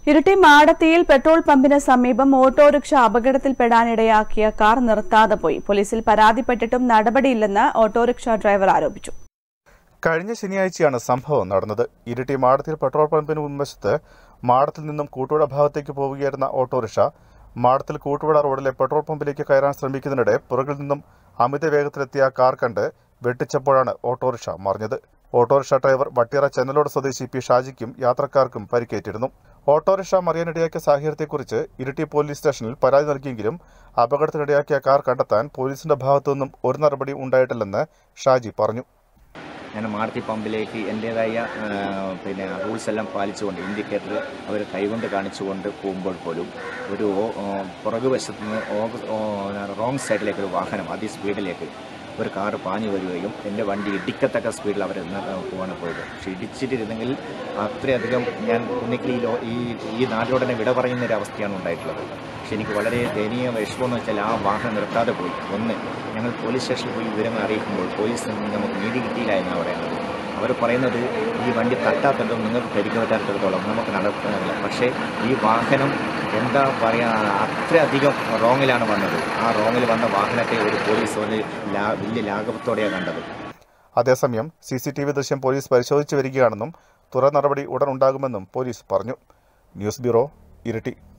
Iritty മാടത്തിയിൽ petrol പമ്പിന് സമീപം autorickshaw അപകടത്തിൽപ്പെടാനിടയാക്കിയ car നിർത്താതെ പോയി പോലീസിൽ പരാതിപ്പെട്ടിട്ടും നടപടിയില്ലെന്ന് ഓട്ടോറിക്ഷ ഡ്രൈവർ ആരോപിച്ചു കഴിഞ്ഞ ശനിയാഴ്ചയാണ് സംഭവം നടന്നത് ഇരിട്ടി മാടത്തിൽ പെട്രോൾ പമ്പിന് മുൻവശത്ത് മാടത്തിൽ നിന്നും കൂട്ടുപുഴ ഭാഗത്തേക്ക് പോവുകയായിരുന്ന ഓട്ടോറിക്ഷ മാടത്തിൽ കൂട്ടുപുഴ റോഡിലെ പെട്രോൾ പമ്പിലേക്ക് കയറാൻ ശ്രമിക്കുന്നതിനിടെ പുറകിൽ നിന്നും അമിത വേഗത്തിലെത്തിയ കാർ കണ്ട് വെട്ടിച്ചപ്പോഴാണ് ഓട്ടോറിക്ഷ മറിഞ്ഞത് ഓട്ടോറിക്ഷ ഡ്രൈവർ വട്ടിയറ ചെന്നലോട് സ്വദേശി പി ഷാജിക്കും യാത്രക്കാർക്കും പരിക്കേറ്റിരുന്നു ഓട്ടോറിക്ഷ മറിയാനിടയാക്കിയ സാഹചര്യത്തെക്കുറിച്ച് ഇരിട്ടി പോലീസ് സ്റ്റേഷനിൽ പരാതി നൽകിയെങ്കിലും അപകടത്തിനിടയാക്കിയ കാർ കണ്ടെത്താൻ പോലീസിന്റെ ഭാഗത്തുനിന്നും ഒരു നടപടി ഉണ്ടായിട്ടില്ലെന്ന് ഷാജി പറഞ്ഞു ഞാൻ മാരുതി പമ്പിലേക്ക് എൻ്റേതായ ആ, പിന്നെ റൂൾസ് എല്ലാം പാലിച്ചുകൊണ്ട് ഇൻഡിക്കേറ്റർ അവർ കൈകൊണ്ട് കാണിച്ചുകൊണ്ട് പോകുമ്പോൾ പോലും ഒരു ഓ- ഓ, പുറകു വശത്ത് നിന്ന് റോങ് സൈഡിലേക്ക് ഒരു വാഹനം അതിസ്പീഡിലേക്ക് ഒരു കാറ് പാഞ്ഞു വരികയും എൻ്റെ വണ്ടി ഇടിക്കത്തക്ക സ്പീഡിൽ അവർ പോവാണ് പോയത് പക്ഷെ ഇടിച്ചിട്ടിരുന്നെങ്കിൽ അത്രയധികം ഞാൻ ഒന്നിക്കൽ ഈ ലോ- ഈ ഈ നാട്ടിലോട് തന്നെ വിട പറയുന്ന ഒരു അവസ്ഥയാണ് ഉണ്ടായിട്ടുള്ളത് പക്ഷെ എനിക്ക് വളരെ ദയനീയ വിഷമമെന്ന് വെച്ചാൽ ആ വാഹനം നിർത്താതെ പോയി ഒന്ന് ഞങ്ങൾ പോലീസ് സ്റ്റേഷനിൽ പോയി വിവരങ്ങൾ അറിയിക്കുമ്പോൾ പോലീസിൽ നിന്ന് നമുക്ക് നീതി കിട്ടിയില്ല എന്നാണ് പറയുന്നത് അവർ പറയുന്നത് ഈ വണ്ടി തട്ടാത്തതും നിങ്ങൾക്ക് പരിക്ക് പറ്റാത്തിടത്തോളം നമുക്ക് നടക്കുന്നില്ല പക്ഷേ ഈ വാഹനം എന്താ പറയുക അത്രയധികം റോങ്ങിലാണ് വന്നത് ആ റോങ്ങിൽ വന്ന വാഹനത്തെ ഒരു പോലീസ് ഒരു ലാ വലിയ ലാഘവത്തോടെയാണ് കണ്ടത് അതേസമയം സി സി ടി വി ദൃശ്യം പോലീസ് പരിശോധിച്ചു വരികയാണെന്നും തുടർ നടപടി ഉടൻ ഉണ്ടാകുമെന്നും പോലീസ് പറഞ്ഞു ന്യൂസ് ബ്യൂറോ ഇരിട്ടി